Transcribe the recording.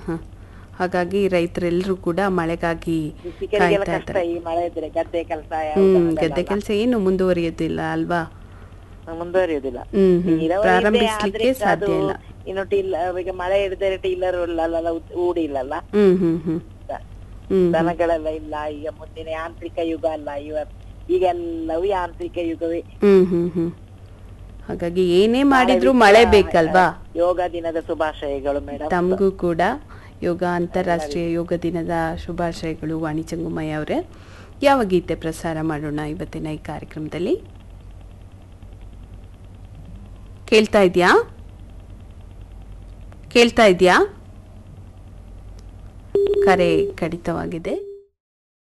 ಹಾ ಹಾಗಾಗಿ ರೈತರೆಲ್ಲರೂ ಕೂಡ ಮಳೆಗಾಗಿ ಕೃಷಿಕರಿಗೆಲ್ಲ ಕಾಯ್ತಾ ಕಷ್ಟ ಇದ್ದಾರೆ ಈ ಮಳೆ ಇದ್ರೆ ಗದ್ದೆ ಕೆಲಸ ಹ್ಮ್ ಗದ್ದೆ ಕೆಲಸ ಏನು ಮುಂದುವರಿಯೋದಿಲ್ಲ ಅಲ್ವಾ ಮುಂದುವರಿಯುದಿಲ್ಲ ಹ್ಮ್ ಹ್ಮ್ ನೀರಾವರಿ ಇದೆ, ಪ್ರಾರಂಭಿಸ್ಲಿಕ್ಕೆ ಆದ್ರೆ ಸಾಧ್ಯ ಅದು ಇಲ್ಲ ಇನ್ನು ಟಿಲ್ ಈಗ ಮಳೆ ಹಿಡಿದರೆ ಟೀಲರ್ ಇಲ್ಲಲ್ಲ ಊಡಿ ಇಲ್ಲಲ್ಲ ಹ್ಮ್ ಹ್ಮ್ ಹ್ಮ್ ಹ್ಮ್ ದನಗಳೆಲ್ಲ ಇಲ್ಲ ಈಗ ಮುಂದಿನ ಯಾಂತ್ರಿಕ ಯುಗ ಅಲ್ಲ ಇವ ಈಗೆಲ್ಲವೂ ಯಾಂತ್ರಿಕ ಯುಗವೇ ಹ್ಮ್ ಹ್ಮ್ ಹ್ಮ್ ಹಾಗಾಗಿ ಏನೇ ಮಾಡಿದ್ರು ಮಳೆ ಬೇಕಲ್ವಾ ಯೋಗ ದಿನದ ಶುಭಾಶಯಗಳು ಮೇಡಮ್ ತಮಗೂ ಕೂಡ ಯೋಗ ಅಂತಾರಾಷ್ಟ್ರೀಯ ಯೋಗ ದಿನದ ಶುಭಾಶಯಗಳು ವಾಣಿ ಚಂಗುಮಯ್ಯ ಅವರೇ ಯಾವ ಗೀತೆ ಪ್ರಸಾರ ಮಾಡೋಣ ಇವತ್ತಿನ ಈ ಕಾರ್ಯಕ್ರಮದಲ್ಲಿ ಕೇಳ್ತಾ ಇದೆಯಾ ಕೇಳ್ತಾ ಇದೆಯಾ ಕರೆ ಕಡಿತವಾಗಿದೆ